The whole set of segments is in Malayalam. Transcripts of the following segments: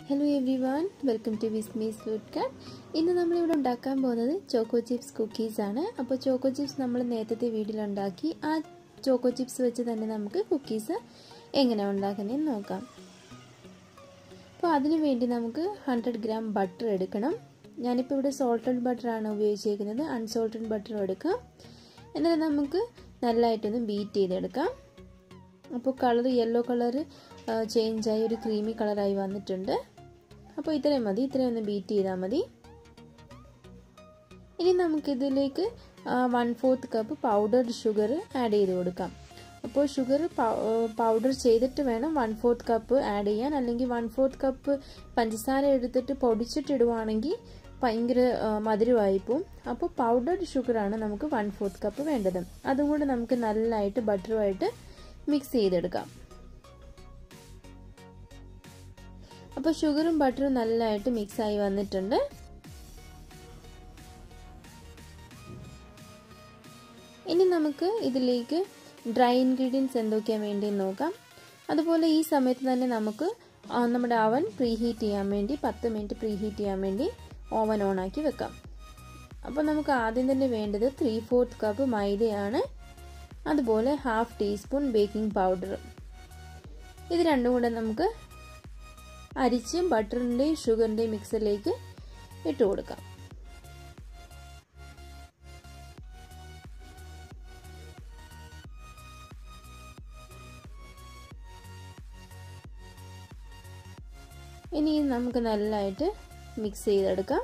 hello every one welcome to വിസ്മീസ് ഫുഡ് കാർട്ട് ഇന്ന് നമ്മളിവിടെ ഉണ്ടാക്കാൻ പോകുന്നത് ചോക്കോ ചിപ്സ് കുക്കീസ് ആണ് അപ്പോൾ ചോക്കോ ചിപ്സ് നമ്മൾ നേരത്തെ വീട്ടിലുണ്ടാക്കി ആ ചോക്കോ ചിപ്സ് വെച്ച് തന്നെ നമുക്ക് കുക്കീസ് എങ്ങനെ ഉണ്ടാക്കുന്നതെന്ന് നോക്കാം അപ്പോൾ അതിന് വേണ്ടി നമുക്ക് ഹൺഡ്രഡ് ഗ്രാം ബട്ടർ എടുക്കണം ഞാനിപ്പോൾ ഇവിടെ സോൾട്ടഡ് ബട്ടറാണ് ഉപയോഗിച്ചിരിക്കുന്നത് അൺസോൾട്ടഡ് ബട്ടറും എടുക്കാം എന്നിട്ട് നമുക്ക് നല്ലതായിട്ടൊന്ന് ബീറ്റ് ചെയ്തെടുക്കാം അപ്പോൾ കളർ യെല്ലോ കളർ ചേഞ്ചായി ഒരു ക്രീമി കളറായി വന്നിട്ടുണ്ട് അപ്പോൾ ഇത്രയും മതി ഇത്രയും ഒന്ന് ബീറ്റ് ചെയ്താൽ മതി ഇനി നമുക്കിതിലേക്ക് one fourth cup powdered sugar add ചെയ്ത് കൊടുക്കാം അപ്പോൾ ഷുഗർ പൗഡർ ചെയ്തിട്ട് വേണം വൺ ഫോർത്ത് കപ്പ് ആഡ് ചെയ്യാൻ അല്ലെങ്കിൽ വൺ ഫോർത്ത് കപ്പ് പഞ്ചസാര എടുത്തിട്ട് പൊടിച്ചിട്ടിടുവാണെങ്കിൽ ഭയങ്കര മധുരമായിപ്പോവും അപ്പോൾ പൗഡർഡ് ഷുഗറാണ് നമുക്ക് വൺ ഫോർത്ത് കപ്പ് വേണ്ടത് അതും കൂടെ നമുക്ക് നല്ലതായിട്ട് ബട്ടറുമായിട്ട് മിക്സ് ചെയ്തെടുക്കാം അപ്പോൾ ഷുഗറും ബട്ടറും നല്ലതായിട്ട് മിക്സ് ആയി വന്നിട്ടുണ്ട് ഇനി നമുക്ക് ഇതിലേക്ക് ഡ്രൈ ഇൻഗ്രീഡിയൻസ് എന്തൊക്കെയാണ് വേണ്ടിയെന്ന് നോക്കാം അതുപോലെ ഈ സമയത്ത് തന്നെ നമുക്ക് നമ്മുടെ അവൻ പ്രീ ഹീറ്റ് ചെയ്യാൻ വേണ്ടി പത്ത് മിനിറ്റ് പ്രീ ഹീറ്റ് ചെയ്യാൻ വേണ്ടി ഓവൻ ഓൺ ആക്കി വെക്കാം അപ്പോൾ നമുക്ക് ആദ്യം തന്നെ വേണ്ടത് ത്രീ ഫോർത്ത് കപ്പ് മൈദയാണ് അതുപോലെ ഹാഫ് ടീസ്പൂൺ ബേക്കിംഗ് പൗഡർ ഇത് രണ്ടും കൂടെ നമുക്ക് അരിച്ച് ബട്ടറിൻ്റെയും ഷുഗറിൻ്റെയും മിക്സറിലേക്ക് ഇട്ട് കൊടുക്കാം ഇനി നമുക്ക് നല്ലതായിട്ട് മിക്സ് ചെയ്തെടുക്കാം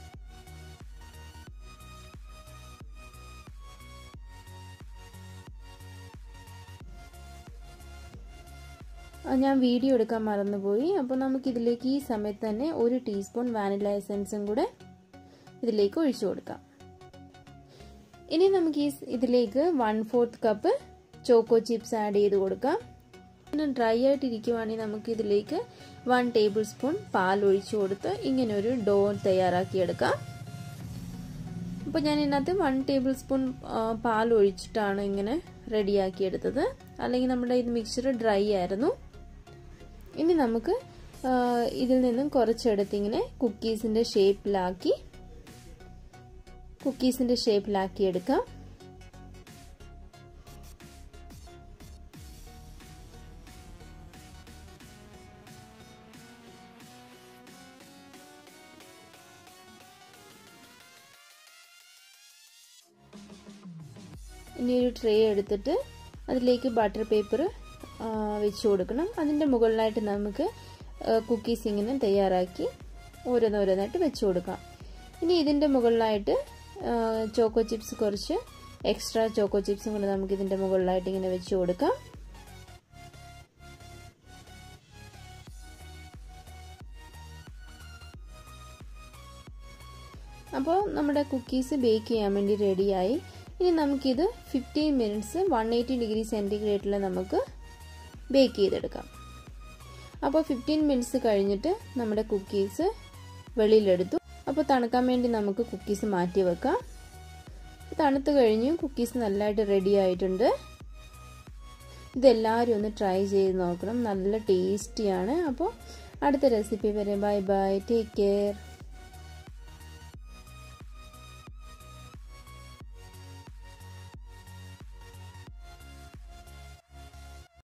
ഞാൻ വീഡിയോ എടുക്കാൻ മറന്നുപോയി അപ്പോൾ നമുക്കിതിലേക്ക് ഈ സമയത്ത് തന്നെ ഒരു ടീസ്പൂൺ വാനില എസൻസും കൂടെ ഇതിലേക്ക് ഒഴിച്ചു കൊടുക്കാം ഇനി നമുക്ക് ഈ ഇതിലേക്ക് one fourth cup choco chips add ചെയ്ത് കൊടുക്കാം പിന്നെ ഡ്രൈ ആയിട്ട് ഇരിക്കുവാണെങ്കിൽ നമുക്ക് ഇതിലേക്ക് വൺ ടേബിൾ സ്പൂൺ പാൽ ഒഴിച്ചു കൊടുത്ത് ഇങ്ങനെ ഒരു ഡോ തയ്യാറാക്കിയെടുക്കാം അപ്പോൾ ഞാൻ ഇതിനകത്ത് വൺ ടേബിൾ സ്പൂൺ പാൽ ഒഴിച്ചിട്ടാണ് ഇങ്ങനെ റെഡിയാക്കിയെടുത്തത് അല്ലെങ്കിൽ നമ്മുടെ ഇത് മിക്സർ ഡ്രൈ ആയിരുന്നു ഇനി നമുക്ക് ഇതിൽ നിന്നും കുറച്ചെടുത്ത് ഇങ്ങനെ കുക്കീസിൻ്റെ ഷേപ്പിലാക്കി കുക്കീസിൻ്റെ ഷേപ്പിലാക്കി എടുക്കാം ഇനി ഒരു ട്രേ എടുത്തിട്ട് അതിലേക്ക് ബട്ടർ പേപ്പർ വെച്ച് കൊടുക്കണം അതിൻ്റെ മുകളിലായിട്ട് നമുക്ക് കുക്കീസ് ഇങ്ങനെ തയ്യാറാക്കി ഓരോന്നോരോന്നായിട്ട് വെച്ച് കൊടുക്കാം ഇനി ഇതിൻ്റെ മുകളിലായിട്ട് ചോക്കോ ചിപ്സ് കുറച്ച് എക്സ്ട്രാ ചോക്കോ ചിപ്സും കൂടെ നമുക്ക് ഇതിൻ്റെ മുകളിലായിട്ട് ഇങ്ങനെ വെച്ച് കൊടുക്കാം അപ്പോൾ നമ്മുടെ കുക്കീസ് ബേക്ക് ചെയ്യാൻ വേണ്ടി റെഡിയായി ഇനി നമുക്കിത് fifteen minutes one eighty degree സെൻറ്റിഗ്രേഡിൽ നമുക്ക് ബേക്ക് ചെയ്തെടുക്കാം അപ്പോൾ ഫിഫ്റ്റീൻ മിനിറ്റ്സ് കഴിഞ്ഞിട്ട് നമ്മുടെ കുക്കീസ് വെളിയിലെടുത്തു അപ്പോൾ തണുക്കാൻ വേണ്ടി നമുക്ക് കുക്കീസ് മാറ്റി വെക്കാം തണുത്ത് കഴിഞ്ഞു കുക്കീസ് നല്ലതായിട്ട് റെഡി ആയിട്ടുണ്ട് ഇതെല്ലാവരും ഒന്ന് ട്രൈ ചെയ്ത് നോക്കണം നല്ല ടേസ്റ്റിയാണ് അപ്പോൾ അടുത്ത റെസിപ്പി വരെ ബൈ ബൈ ടേക്ക് കെയർ